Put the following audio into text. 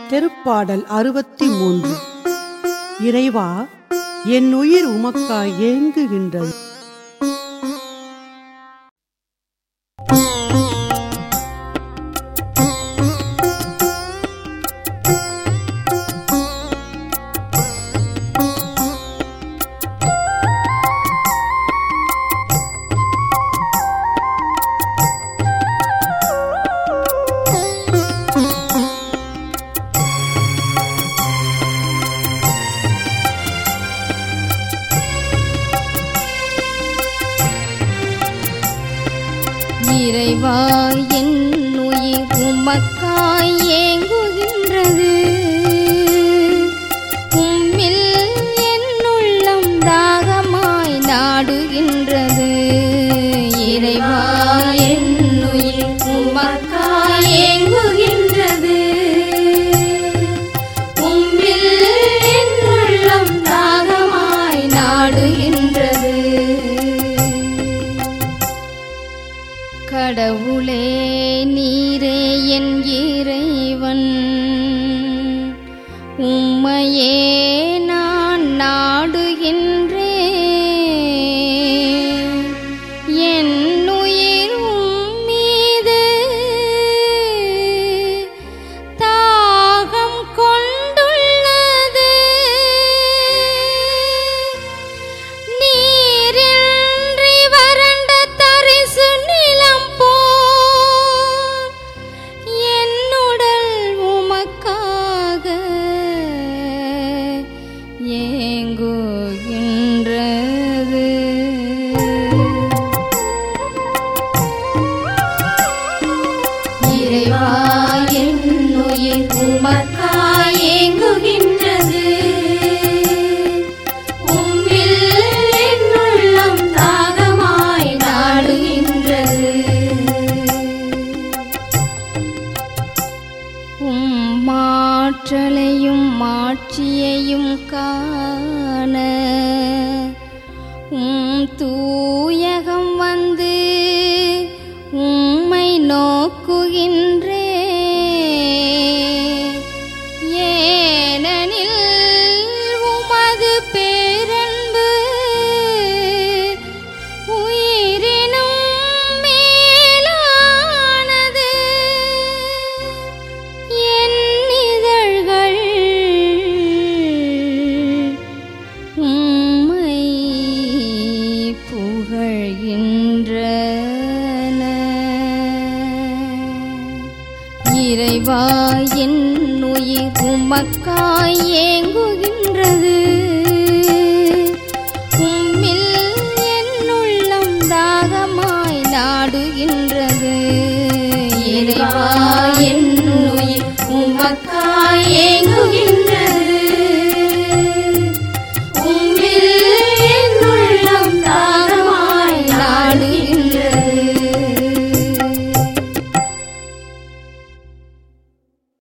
திருப்பாடல் அறுபத்தி மூன்று இறைவா என் உயிர் உமக்காய் ஏங்குகின்றது இறைவா என் உயிர் உமக்காய் ஏங்குகின்றது உம்மில் என் உள்ளம் தாகமாய் நாடுகின்றது இறைவா என் உயிர் உமக்காய் ஏங்குகின்றது உம்மில் என் உள்ளம் தாகமாய் நாடுகின்றது கடவுளே நீரே என் இறைவன் உம்மையே நான் நாடுகின்றேன் என் உயிர் உம் மீது தாகம் கொண்டுள்ளது நீரின்றி வறண்ட தரிசு நிலம் போல் என்னுடல் உமக்காக ஏங்குகின்றது இறைவா என் உயிர் உமக்காய் ஏங்குகின்றது உம்மில் என் உள்ளம் தாகமாய் நாடுகின்றது உம் மாற்றலையும் மாட்சியையும் காண உம் தூயகம் வந்து உம்மை நோக்குகின்றே ஏனெனில் உமது பேரன்பு உயிரினும் மேலானது என் இதழ்கள் உம்மை புகழ்கின்றன இறைவா என் உயிர் உமக்காய் ஏங்குகின்றது